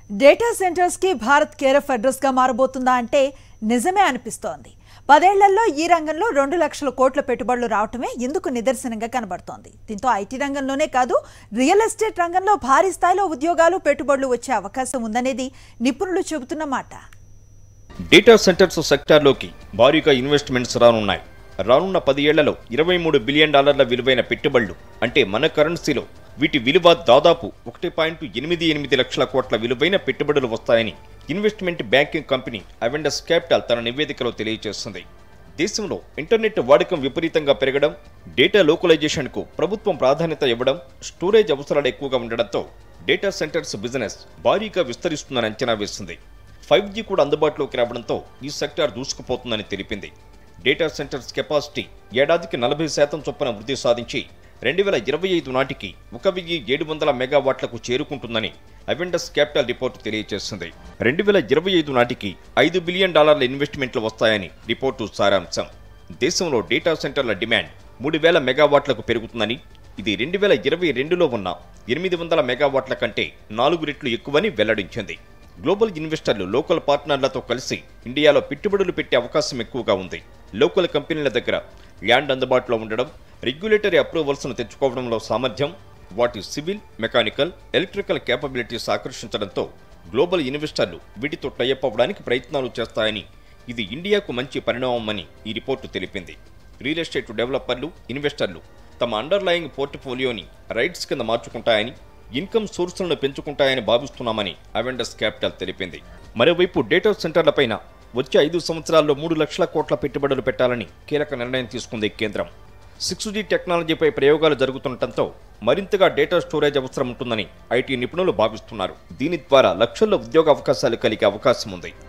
data సెంటర్స్కి Bharat care of అడ్రస్గా మారబోతుందా అంటే నిజమే అనిపిస్తోంది పదేళ్లలో ఈ రంగంలో రెండు లక్షల కోట్ల పెట్టుబడులు రావటమే ఇందుకు నిదర్శనంగా కనబడుతోంది దీంతో ఐటీ రంగంలోనే కాదు రియల్ ఎస్టేట్ రంగంలో భారీ స్థాయిలో ఉద్యోగాలు పెట్టుబడులు వచ్చే అవకాశం ఉందనేది నిపుణులు చెబుతున్న మాట డేటా సెంటర్స్ సెక్టార్లోకి భారీగా ఇన్వెస్ట్మెంట్స్ రానున్నాయి రానున్న పది ఏళ్లలో ఇరవై మూడు బిలియన్ డాలర్ల విలువైన పెట్టుబడులు అంటే మన కరెన్సీలో వీటి విలువ దాదాపు ఒకటి పాయింట్ ఎనిమిది ఎనిమిది లక్షల కోట్ల విలువైన పెట్టుబడులు వస్తాయని investment banking company Avendus Capital తన నివేదికలో తెలియజేస్తుంది దేశంలో ఇంటర్నెట్ వాడకం విపరీతంగా పెరగడం డేటా లోకలైజేషన్కు ప్రభుత్వం ప్రాధాన్యత ఇవ్వడం స్టోరేజ్ అవసరాలు ఎక్కువగా ఉండడంతో డేటా సెంటర్స్ బిజినెస్ భారీగా విస్తరిస్తుందని అంచనా వేసింది ఫైవ్ జీ కూడా అందుబాటులోకి రావడంతో ఈ సెక్టార్ దూసుకుపోతుందని తెలిపింది డేటా సెంటర్స్ కెపాసిటీ ఏడాదికి నలభై శాతం చొప్పున వృద్ధి సాధించి రెండు వేల ఇరవై ఐదు నాటికి ఒక వెయ్యి ఏడు వందల మెగావాట్లకు చేరుకుంటుందని అవెండస్ క్యాపిటల్ రిపోర్టు తెలియజేసింది రెండు వేల ఇరవై ఐదు నాటికి ఐదు బిలియన్ డాలర్ల ఇన్వెస్ట్మెంట్లు వస్తాయని రిపోర్టు సారాంశం దేశంలో డేటా సెంటర్ల డిమాండ్ మూడు వేల మెగావాట్లకు పెరుగుతుందని ఇది రెండు వేల ఇరవై రెండులో ఉన్న ఎనిమిది వందల మెగావాట్ల కంటే నాలుగు రెట్లు ఎక్కువని వెల్లడించింది గ్లోబల్ ఇన్వెస్టర్లు లోకల్ పార్ట్నర్లతో కలిసి ఇండియాలో పెట్టుబడులు పెట్టే అవకాశం ఎక్కువగా ఉంది లోకల్ కంపెనీల దగ్గర ల్యాండ్ అందుబాటులో ఉండడం రెగ్యులేటరీ అప్రూవల్స్ను తెచ్చుకోవడంలో సామర్థ్యం వాటి సివిల్ మెకానికల్ ఎలక్ట్రికల్ కేపబిలిటీస్ ఆకర్షించడంతో గ్లోబల్ ఇన్వెస్టర్లు వీటితో టైఅప్ అవ్వడానికి ప్రయత్నాలు చేస్తాయని ఇది ఇండియాకు మంచి పరిణామమని ఈ రిపోర్టు తెలిపింది రియల్ ఎస్టేట్ డెవలపర్లు ఇన్వెస్టర్లు తమ అండర్లయింగ్ పోర్ట్ఫోలియోని రైట్స్ కింద మార్చుకుంటాయని ఇన్కమ్ సోర్సులను పెంచుకుంటాయని భావిస్తున్నామని అవెండస్ క్యాపిటల్ తెలిపింది మరోవైపు డేటా సెంటర్లపైన వచ్చే ఐదు సంవత్సరాల్లో మూడు లక్షల కోట్ల పెట్టుబడులు పెట్టాలని కీలక నిర్ణయం తీసుకుంది కేంద్రం సిక్స్ జీ టెక్నాలజీపై ప్రయోగాలు జరుగుతుండటంతో మరింతగా డేటా స్టోరేజ్ అవసరం ఉంటుందని ఐటీ నిపుణులు భావిస్తున్నారు దీని ద్వారా లక్షల్లో ఉద్యోగ అవకాశాలు కలిగే అవకాశం ఉంది